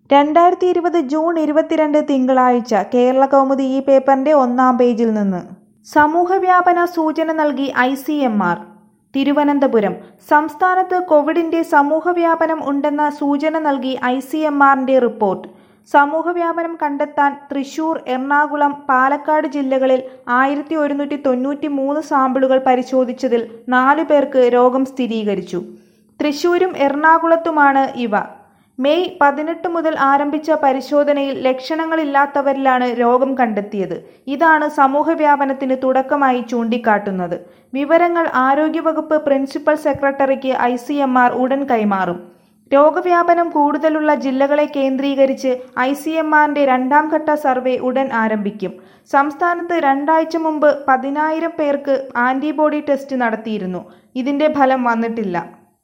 രണ്ടായിരത്തി ഇരുപത് ജൂൺ ഇരുപത്തിരണ്ട് തിങ്കളാഴ്ച കേരള കൗമുദി ഈ പേപ്പറിന്റെ ഒന്നാം പേജിൽ നിന്ന് സമൂഹവ്യാപന സൂചന നൽകി I C M R Thiruvananthapuram സംസ്ഥാനത്ത് കോവിഡിന്റെ സമൂഹവ്യാപനം ഉണ്ടെന്ന സൂചന നൽകി ഐ സി എം ആറിന്റെ റിപ്പോർട്ട് സമൂഹവ്യാപനം കണ്ടെത്താൻ തൃശൂർ എറണാകുളം പാലക്കാട് ജില്ലകളിൽ ആയിരത്തി ഒരുന്നൂറ്റി തൊണ്ണൂറ്റി മൂന്ന് സാമ്പിളുകൾ പരിശോധിച്ചതിൽ നാലു പേർക്ക് രോഗം സ്ഥിരീകരിച്ചു തൃശൂരും എറണാകുളത്തുമാണ് ഇവ മെയ് പതിനെട്ട് മുതൽ ആരംഭിച്ച പരിശോധനയിൽ ലക്ഷണങ്ങളില്ലാത്തവരിലാണ് രോഗം കണ്ടെത്തിയത് ഇതാണ് സമൂഹവ്യാപനത്തിന് തുടക്കമായി ചൂണ്ടിക്കാട്ടുന്നത് വിവരങ്ങൾ ആരോഗ്യവകുപ്പ് പ്രിൻസിപ്പൽ സെക്രട്ടറിക്ക് ഐ സി എം ആർ ഉടൻ കൈമാറും രോഗവ്യാപനം കൂടുതലുള്ള ജില്ലകളെ കേന്ദ്രീകരിച്ച് ഐ സി എം ആറിന്റെ രണ്ടാം ഘട്ട സർവേ ഉടൻ ആരംഭിക്കും സംസ്ഥാനത്ത് രണ്ടാഴ്ച മുമ്പ് പതിനായിരം പേർക്ക് ആന്റിബോഡി ടെസ്റ്റ് നടത്തിയിരുന്നു ഇതിന്റെ ഫലം വന്നിട്ടില്ല